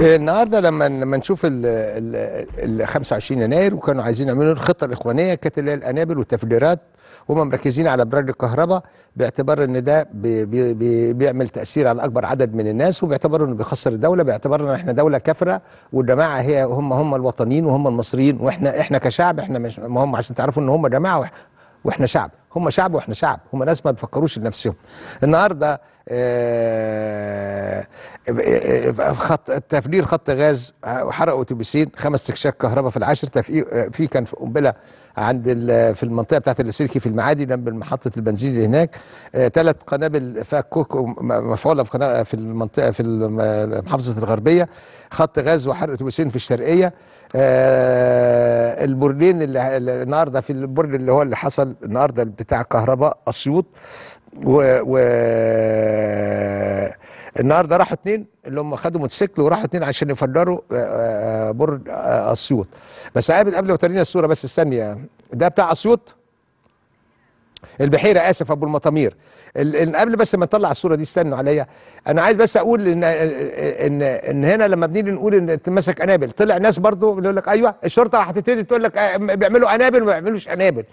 النهارده لما لما نشوف ال ال ال 25 يناير وكانوا عايزين يعملوا الخطه الاخوانيه كانت اللي هي الانابل والتفجيرات هم مركزين على براد الكهرباء باعتبار ان ده بي بي بي بيعمل تاثير على اكبر عدد من الناس وباعتبار انه بيخسر الدوله باعتبار ان احنا دوله كافره والجماعه هي هم هم الوطنيين وهم المصريين واحنا احنا كشعب احنا مش ما هم عشان تعرفوا ان هم جماعه واحنا شعب هم شعب واحنا شعب هم ناس ما بيفكروش لنفسهم النهارده آه، آه، خط تفجير خط غاز وحرق اتوبيسين خمس تكشاك كهرباء في العاشر تفقي- في كان في قنبله عند ال- في المنطقه بتاعت اللاسلكي في المعادي جنب محطه البنزين اللي هناك ثلاث قنابل فيها كوك م- مفعوله في قنا- في المنطقه في الم- محافظه الغربيه خط غاز وحرق اتوبيسين في الشرقيه آه، البرجين اللي اللي النهارده في البرج اللي هو اللي حصل النهارده بتاع كهرباء اسيوط و, و النهارده راحوا اتنين اللي هم خدوا موتوسيكل وراحوا اتنين عشان يفجروا آه، آه، برج آه، اسيوط بس قبل قبل ما تورينا الصوره بس استني ده بتاع اسيوط البحيره اسف ابو المطامير ال- ال- قبل بس ما نطلع الصوره دي استنوا عليا انا عايز بس اقول ان ان ان هنا لما بنيجي نقول ان تمسك انابل طلع ناس برضو بيقول لك ايوه الشرطه هتبتدي تقول لك آه، بيعملوا انابل وما بيعملوش انابل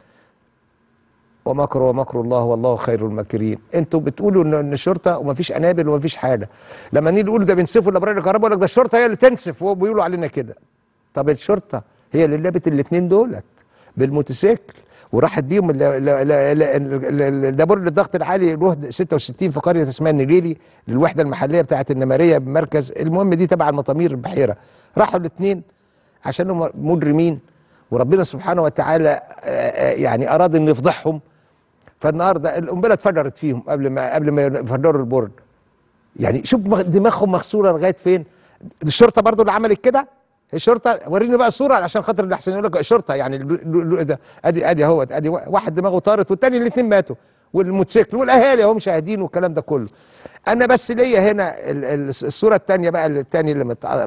ومكر ومكر الله والله خير الماكرين انتوا بتقولوا ان ان الشرطه ومفيش انابل ومفيش حاجه لما نيجي نقول ده بينسفوا الابراج الكهرباء يقول لك ده الشرطه هي اللي تنسف وبيقولوا علينا كده طب الشرطه هي اللي لابت الاثنين دولت بالموتوسيكل وراحت بيهم ال- ال- ال- ال- ال- ده برج الضغط العالي له 66 في قريه اسمها النجيلي للوحده المحليه بتاعه النماريه بمركز المهم دي تبع المطامير البحيره راحوا الاثنين عشان هم مجرمين وربنا سبحانه وتعالى آه، آه، يعني اراد انه يفضحهم فالنهارده القنبله اتفجرت فيهم قبل ما قبل ما يفجروا البرج يعني شوف مغ- دماغهم مغسوله لغايه فين الشرطه برضو اللي عملت كده الشرطه وريني بقى الصوره عشان خاطر اللي احسن يقول لك الشرطه يعني ال- ال- ال- ده ادي ادي اهوت ادي واحد دماغه طارت والتاني الاثنين ماتوا والموتوسيكل والاهالي اهو مشاهدين والكلام ده كله انا بس ليا هنا ال- ال- الصوره الثانيه بقى الثاني اللي متع...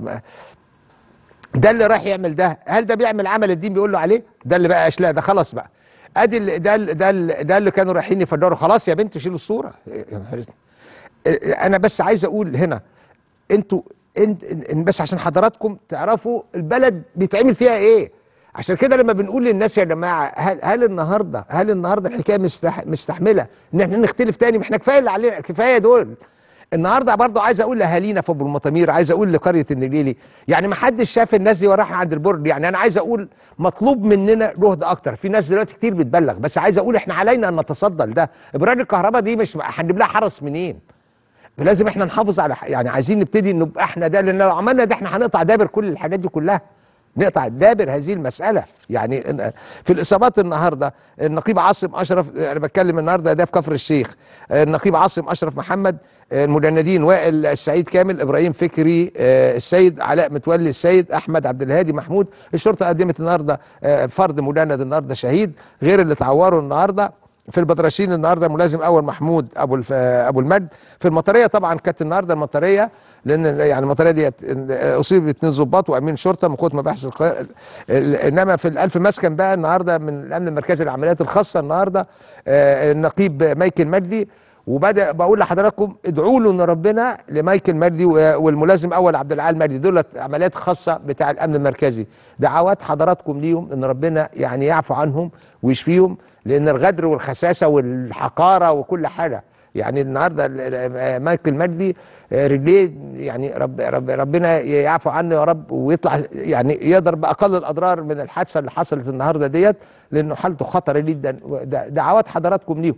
ده اللي راح يعمل ده هل ده بيعمل عمل الدين بيقول له عليه ده اللي بقى اشلاء ده خلاص بقى ادي اللي ده اللي ده اللي ده اللي كانوا رايحين يفجروا خلاص يا بنت شيلوا الصوره يا نهار أسود. انا بس عايز اقول هنا انتوا انت إن- بس عشان حضراتكم تعرفوا البلد بيتعمل فيها ايه عشان كده لما بنقول للناس يا جماعه هل, هل النهارده هل النهارده الحكايه مستح مستحمله ان احنا نختلف تاني ما احنا كفايه اللي علينا كفايه دول النهارده برضو عايز اقول لاهالينا في ابو المطامير عايز اقول لقريه النجيلي يعني ما حدش شاف الناس دي وراها عند البرج يعني انا عايز اقول مطلوب مننا جهد اكتر في ناس دلوقتي كتير بتبلغ بس عايز اقول احنا علينا ان نتصدى لده ابراج الكهرباء دي مش هنجيب لها حرس منين فلازم احنا نحافظ على ح- يعني عايزين نبتدي نبقى احنا ده لان لو عملنا ده احنا هنقطع دابر كل الحاجات دي كلها نقطع دابر هذه المساله يعني إن- في الاصابات النهارده النقيب عاصم اشرف انا بتكلم النهارده ده في كفر الشيخ النقيب عاصم اشرف محمد المجندين وائل السعيد كامل ابراهيم فكري آه، السيد علاء متولي السيد احمد عبد الهادي محمود الشرطه قدمت النهارده آه، فرد مجند النهارده شهيد غير اللي اتعوروا النهارده في البدرشين النهارده ملازم اول محمود ابو الف... ابو المجد في المطريه طبعا كانت النهارده المطريه لان يعني المطريه دي اصيب اثنين ضباط وامين شرطه من قوه مباحث القاهره ال- انما في الالف مسكن بقى النهارده من الامن المركزي للعمليات الخاصه النهارده آه، النقيب مايكل مجدي وبدا بقول لحضراتكم ادعوا له ان ربنا لمايكل مجدي و- والملازم اول عبد العال مجدي دول عمليات خاصه بتاع الامن المركزي دعوات حضراتكم ليهم ان ربنا يعني يعفو عنهم ويشفيهم لان الغدر والخساسه والحقاره وكل حاجه يعني النهارده ال- ال- مايكل مجدي آه، رجليه يعني رب رب ربنا يعفو عنه يا رب ويطلع يعني يقدر باقل الاضرار من الحادثه اللي حصلت النهارده ديت لانه حالته خطره جدا وده- دعوات حضراتكم ليهم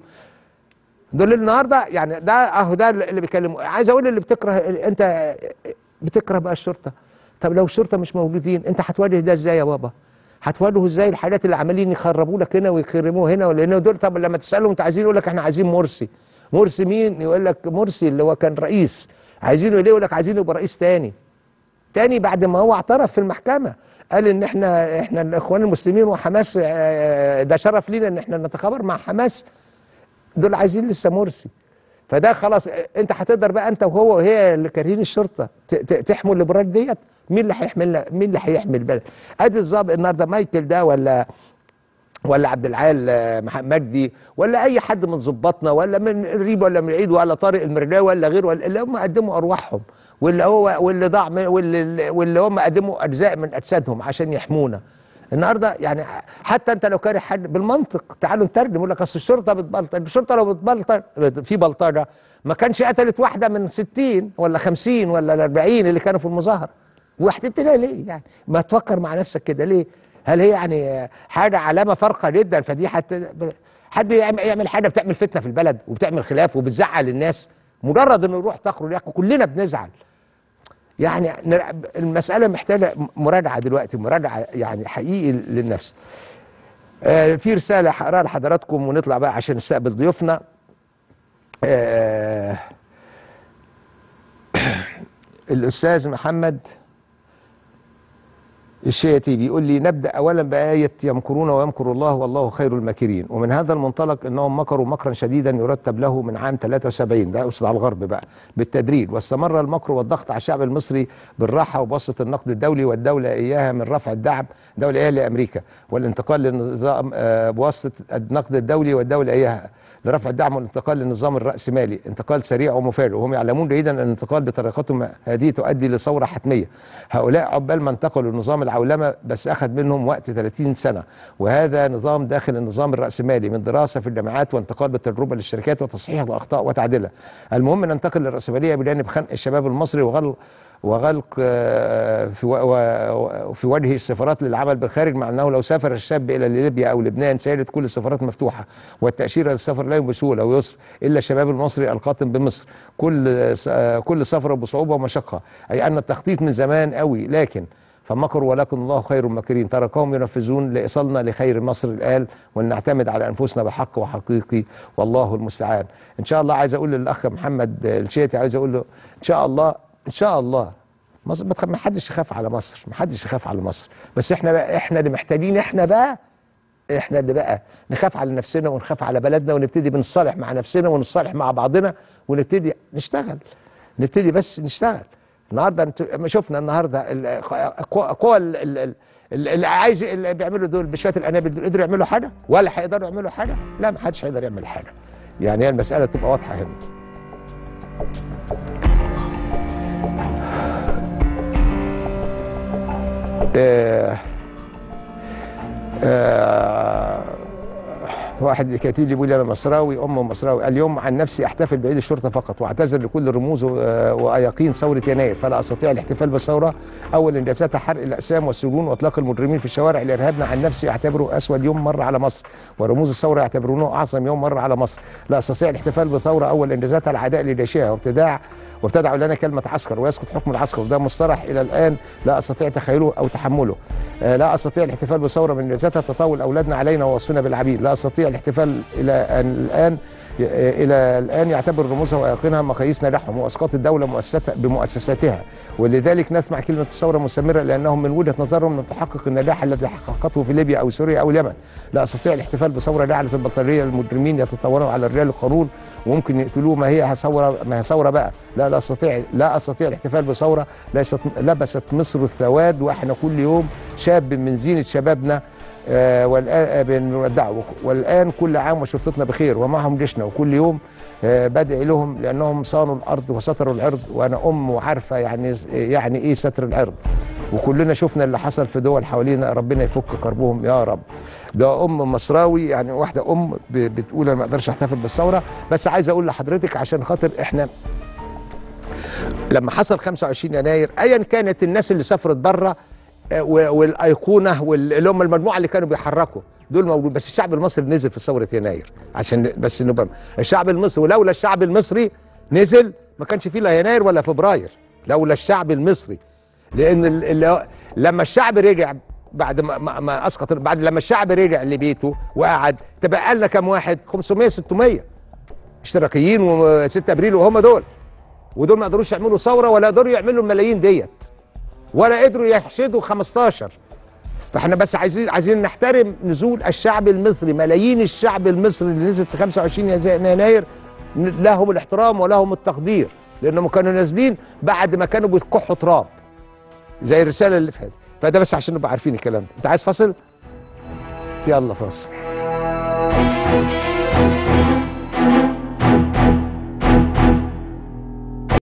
دول النهارده يعني ده اهو ده اللي بيكلموا عايز اقول اللي بتكره انت بتكره بقى الشرطه طب لو الشرطه مش موجودين انت هتواجه ده ازاي يا بابا هتواجهوا ازاي الحاجات اللي عمالين يخربوا لك هنا ويخرموه هنا لان دول طب لما تسالهم انت عايزين يقول لك احنا عايزين مرسي مرسي مين يقول لك مرسي اللي هو كان رئيس عايزينه ليه يقول لك عايزينه يبقى رئيس تاني تاني بعد ما هو اعترف في المحكمه قال ان احنا احنا الاخوان المسلمين وحماس آه، ده شرف لينا ان احنا نتخابر مع حماس دول عايزين لسه مرسي فده خلاص انت هتقدر بقى انت وهو وهي اللي كارهين الشرطه ت- ت- تحموا الابراج ديت مين اللي هيحملنا مين اللي هيحمل البلد ادي الظابط النهارده مايكل ده ولا ولا عبد العال آه، مح- مجدي ولا اي حد من ضباطنا ولا من ريب ولا من العيد ولا طارق المرناوي ولا غيره ولا اللي هم قدموا ارواحهم واللي هو واللي ضاع من- واللي واللي هم قدموا اجزاء من اجسادهم عشان يحمونا النهارده يعني حتى انت لو كاره حد بالمنطق تعالوا نترجم يقول لك اصل الشرطه بتبلطج الشرطه لو بتبلطج في بلطجه ما كانش قتلت واحده من 60 ولا 50 ولا 40 اللي كانوا في المظاهره وهتبتدي ليه يعني ما تفكر مع نفسك كده ليه هل هي يعني حاجه علامه فارقه جدا فدي حت حد يعمل يعمل حاجه بتعمل فتنه في البلد وبتعمل خلاف وبتزعل الناس مجرد انه يروح تخرج ياكل كلنا بنزعل يعني نر- المسألة محتاجة مراجعة دلوقتي مراجعة يعني حقيقي للنفس آه، في رسالة هقراها لحضراتكم ونطلع بقى عشان نستقبل ضيوفنا آه، الأستاذ محمد الشياتي بيقول لي نبدأ أولا بآية يمكرون ويمكر الله والله خير الماكرين ومن هذا المنطلق أنهم مكروا مكرا شديدا يرتب له من عام 73 ده أقصد على الغرب بقى بالتدريج واستمر المكر والضغط على الشعب المصري بالراحة وبواسطة النقد الدولي والدولة إياها من رفع الدعم دولة إياها لأمريكا والانتقال للنظام آه، بواسطة النقد الدولي والدولة إياها لرفع الدعم والانتقال للنظام الرأسمالي انتقال سريع ومفاجئ وهم يعلمون جيدا أن الانتقال بطريقتهم هذه تؤدي لثورة حتمية هؤلاء عقبال ما انتقلوا لنظام العولمة بس أخذ منهم وقت 30 سنة وهذا نظام داخل النظام الرأسمالي من دراسة في الجامعات وانتقال بالتجربة للشركات وتصحيح الأخطاء وتعديلها المهم ننتقل للرأسمالية بجانب خنق الشباب المصري وغلق وغلق آه، في و- و- في وجه السفارات للعمل بالخارج مع انه لو سافر الشاب الى ليبيا او لبنان سيجد كل السفارات مفتوحه والتاشيره للسفر لا بسهوله ويسر الا الشباب المصري القاطن بمصر كل س- آه، كل سفر بصعوبه ومشقه اي ان التخطيط من زمان قوي لكن فمكروا ولكن الله خير الماكرين تركهم ينفذون لايصالنا لخير مصر الآل ولنعتمد على انفسنا بحق وحقيقي والله المستعان ان شاء الله عايز اقول للاخ محمد الشيتي عايز اقول له ان شاء الله ان شاء الله مصر ما تخ- ما حدش يخاف على مصر ما حدش يخاف على مصر بس احنا بقى احنا اللي محتاجين احنا بقى احنا اللي بقى نخاف على نفسنا ونخاف على بلدنا ونبتدي بنصالح مع نفسنا ونصالح مع بعضنا ونبتدي نشتغل نبتدي بس نشتغل النهارده انت ما شفنا النهارده ال- قوى قوى ال- ال- ال- ال- اللي عايز اللي بيعملوا دول بشويه الانابل دول قدروا يعملوا حاجه ولا هيقدروا يعملوا حاجه لا ما حدش هيقدر يعمل حاجه يعني هي المساله تبقى واضحه هنا آه آه واحد كاتب لي بيقول لي انا مصراوي ام مصراوي اليوم عن نفسي احتفل بعيد الشرطه فقط واعتذر لكل رموز و- واياقين ثوره يناير فلا استطيع الاحتفال بثوره اول انجازاتها حرق الاقسام والسجون واطلاق المجرمين في الشوارع لارهابنا عن نفسي اعتبره اسود يوم مر على مصر ورموز الثوره يعتبرونه اعظم يوم مر على مصر لا استطيع الاحتفال بثوره اول انجازاتها العداء لجيشها وابتداع وابتدعوا لنا كلمة عسكر ويسقط حكم العسكر وده مصطلح إلى الآن لا أستطيع تخيله أو تحمله آه، لا أستطيع الاحتفال بثورة من انجازاتها تطاول أولادنا علينا ووصفنا بالعبيد لا أستطيع الاحتفال إلى أن الآن إلى الآن يعتبر رموزها وأيقونها مقاييس نجاحهم وأسقاط الدولة مؤسسات بمؤسساتها ولذلك نسمع كلمة الثورة مستمرة لأنهم من وجهة نظرهم لم تحقق النجاح الذي حققته في ليبيا أو سوريا أو اليمن لا أستطيع الاحتفال بثورة جعلت البطارية المجرمين يتطورون على رجال القانون وممكن يقتلوه ما هي ثورة ما هي ثورة بقى لا لا أستطيع لا أستطيع الاحتفال بثورة ليست لبست مصر الثواد وإحنا كل يوم شاب من زينة شبابنا آه، والآن آه، بنودعه والآن كل عام وشرطتنا بخير ومعهم جيشنا وكل يوم آه، بدعي لهم لأنهم صانوا الأرض وستروا العرض وأنا أم وعارفة يعني يعني إيه ستر العرض وكلنا شفنا اللي حصل في دول حوالينا ربنا يفك كربهم يا رب ده ام مصراوي يعني واحده ام ب- بتقول انا ما اقدرش احتفل بالثوره بس عايز اقول لحضرتك عشان خاطر احنا لما حصل 25 يناير ايا كانت الناس اللي سافرت بره آه، و- والايقونه واللي هم المجموعه اللي كانوا بيحركوا دول موجود بس الشعب المصري نزل في ثوره يناير عشان بس نبقى الشعب المصري ولولا الشعب المصري نزل ما كانش فيه لا يناير ولا فبراير لولا الشعب المصري لان ال- اللي لما الشعب رجع بعد ما, ما, ما اسقط بعد لما الشعب رجع لبيته وقعد تبقى لنا كام واحد 500 600 اشتراكيين و6 ابريل وهم دول ودول ما قدروش يعملوا ثوره ولا قدروا يعملوا الملايين ديت ولا قدروا يحشدوا 15 فاحنا بس عايزين عايزين نحترم نزول الشعب المصري ملايين الشعب المصري اللي نزل في 25 يناير لهم الاحترام ولهم التقدير لانهم كانوا نازلين بعد ما كانوا بيكحوا تراب زي الرساله اللي فاتت فده بس عشان نبقى عارفين الكلام ده انت عايز فاصل يلا فاصل